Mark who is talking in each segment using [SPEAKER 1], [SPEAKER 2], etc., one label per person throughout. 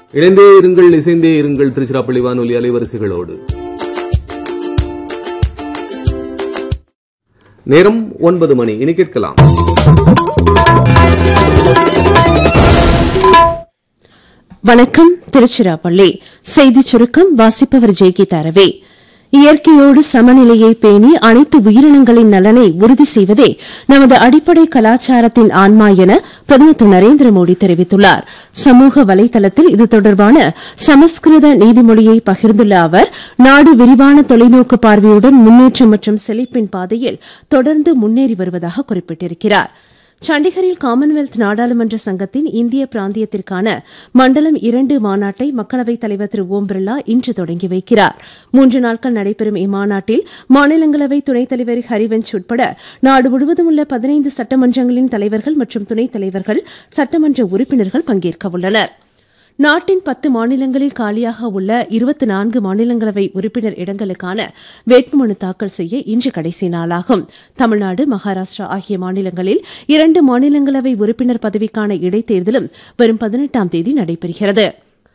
[SPEAKER 1] இணைந்தே இருங்கள் இசைந்தே இருங்கள் திருச்சிராப்பள்ளி வானொலி அலைவரிசைகளோடு நேரம் ஒன்பது மணி இனி கேட்கலாம்
[SPEAKER 2] வணக்கம் திருச்சிராப்பள்ளி செய்திச் சுருக்கம் வாசிப்பவர் ஜெய்கீதா ரவி இயற்கையோடு சமநிலையை பேணி அனைத்து உயிரினங்களின் நலனை உறுதி செய்வதே நமது அடிப்படை கலாச்சாரத்தின் ஆன்மா என பிரதமர் திரு நரேந்திர மோடி தெரிவித்துள்ளார் சமூக வலைதளத்தில் இது தொடர்பான சமஸ்கிருத நீதிமொழியை பகிர்ந்துள்ள அவர் நாடு விரிவான தொலைநோக்கு பார்வையுடன் முன்னேற்றம் மற்றும் செழிப்பின் பாதையில் தொடர்ந்து முன்னேறி வருவதாக குறிப்பிட்டிருக்கிறாா் சண்டிகரில் காமன்வெல்த் நாடாளுமன்ற சங்கத்தின் இந்திய பிராந்தியத்திற்கான மண்டலம் இரண்டு மாநாட்டை மக்களவைத் தலைவர் திரு ஓம் பிர்லா இன்று தொடங்கி வைக்கிறார் மூன்று நாட்கள் நடைபெறும் இம்மாநாட்டில் மாநிலங்களவை துணைத் தலைவர் ஹரிவன்ஷ் உட்பட நாடு முழுவதும் உள்ள பதினைந்து சட்டமன்றங்களின் தலைவர்கள் மற்றும் துணைத் தலைவர்கள் சட்டமன்ற உறுப்பினர்கள் பங்கேற்க உள்ளனா் நாட்டின் பத்து மாநிலங்களில் காலியாக உள்ள இருபத்தி நான்கு மாநிலங்களவை உறுப்பினர் இடங்களுக்கான வேட்புமனு தாக்கல் செய்ய இன்று கடைசி நாளாகும் தமிழ்நாடு மகாராஷ்டிரா ஆகிய மாநிலங்களில் இரண்டு மாநிலங்களவை உறுப்பினர் பதவிக்கான இடைத்தேர்தலும் வரும் பதினெட்டாம் தேதி நடைபெறுகிறது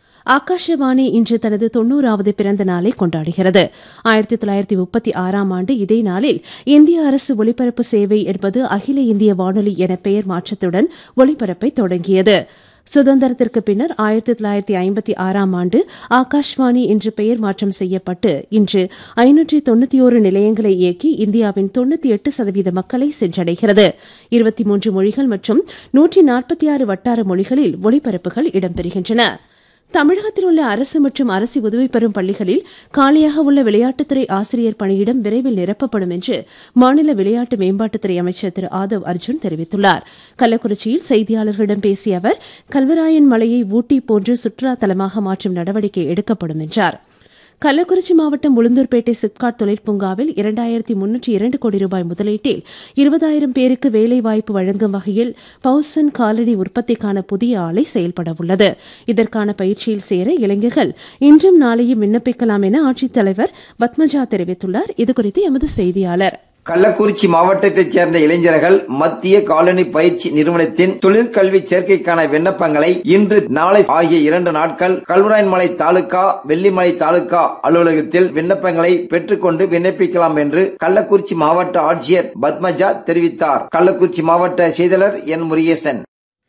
[SPEAKER 2] ஆகாஷவாணி இன்று தனது தொன்னூறாவது பிறந்த நாளை கொண்டாடுகிறது ஆயிரத்தி தொள்ளாயிரத்தி முப்பத்தி ஆறாம் ஆண்டு இதே நாளில் இந்திய அரசு ஒலிபரப்பு சேவை என்பது அகில இந்திய வானொலி என பெயர் மாற்றத்துடன் ஒலிபரப்பை தொடங்கியது சுதந்திரத்திற்கு பின்னர் ஆயிரத்தி தொள்ளாயிரத்தி ஐம்பத்தி ஆறாம் ஆண்டு ஆகாஷ்வாணி என்று பெயர் மாற்றம் செய்யப்பட்டு இன்று ஐநூற்றி தொண்ணூத்தி ஒரு நிலையங்களை இயக்கி இந்தியாவின் தொண்ணூத்தி எட்டு சதவீத மக்களை சென்றடைகிறது இருபத்தி மூன்று மொழிகள் மற்றும் நூற்றி நாற்பத்தி ஆறு வட்டார மொழிகளில் ஒளிபரப்புகள் இடம்பெறுகின்றன தமிழகத்தில் உள்ள அரசு மற்றும் அரசு உதவி பெறும் பள்ளிகளில் காலியாக உள்ள விளையாட்டுத்துறை ஆசிரியர் பணியிடம் விரைவில் நிரப்பப்படும் என்று மாநில விளையாட்டு மேம்பாட்டுத்துறை அமைச்சர் திரு ஆதவ் அர்ஜுன் தெரிவித்துள்ளார் கள்ளக்குறிச்சியில் செய்தியாளர்களிடம் பேசிய அவர் கல்வராயன் மலையை ஊட்டி போன்று சுற்றுலா தலமாக மாற்றும் நடவடிக்கை எடுக்கப்படும் என்றாா் கள்ளக்குறிச்சி மாவட்டம் உளுந்தூர்பேட்டை சிப்காட் தொழிற்பூங்காவில் இரண்டாயிரத்தி முன்னூற்றி இரண்டு கோடி ரூபாய் முதலீட்டில் இருபதாயிரம் பேருக்கு வேலைவாய்ப்பு வழங்கும் வகையில் பவுசன் காலனி உற்பத்திக்கான புதிய ஆலை செயல்பட உள்ளது இதற்கான பயிற்சியில் சேர இளைஞர்கள் இன்றும் நாளையும் விண்ணப்பிக்கலாம் என ஆட்சித்தலைவர் பத்மஜா தெரிவித்துள்ளார் இதுகுறித்து எமது செய்தியாளர்
[SPEAKER 3] கள்ளக்குறிச்சி மாவட்டத்தைச் சேர்ந்த இளைஞர்கள் மத்திய காலனி பயிற்சி நிறுவனத்தின் தொழிற்கல்வி சேர்க்கைக்கான விண்ணப்பங்களை இன்று நாளை ஆகிய இரண்டு நாட்கள் கல்வராயன்மலை தாலுகா வெள்ளிமலை தாலுகா அலுவலகத்தில் விண்ணப்பங்களை பெற்றுக்கொண்டு விண்ணப்பிக்கலாம் என்று கள்ளக்குறிச்சி மாவட்ட ஆட்சியர் பத்மஜா தெரிவித்தார் கள்ளக்குறிச்சி மாவட்ட செய்தியாளர் என் முருகேசன்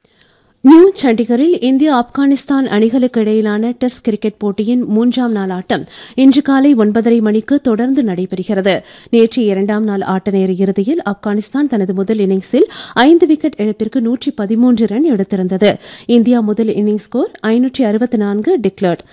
[SPEAKER 2] நியூ சண்டிகரில் இந்தியா ஆப்கானிஸ்தான் அணிகளுக்கு இடையிலான டெஸ்ட் கிரிக்கெட் போட்டியின் மூன்றாம் நாள் ஆட்டம் இன்று காலை ஒன்பதரை மணிக்கு தொடர்ந்து நடைபெறுகிறது நேற்று இரண்டாம் நாள் ஆட்ட நேர இறுதியில் ஆப்கானிஸ்தான் தனது முதல் இன்னிங்ஸில் ஐந்து விக்கெட் இழப்பிற்கு நூற்றி பதிமூன்று ரன் எடுத்திருந்தது இந்தியா முதல் இன்னிங்ஸ் ஸ்கோர் ஐநூற்றி அறுபத்தி நான்கு டிக்ளர்ட்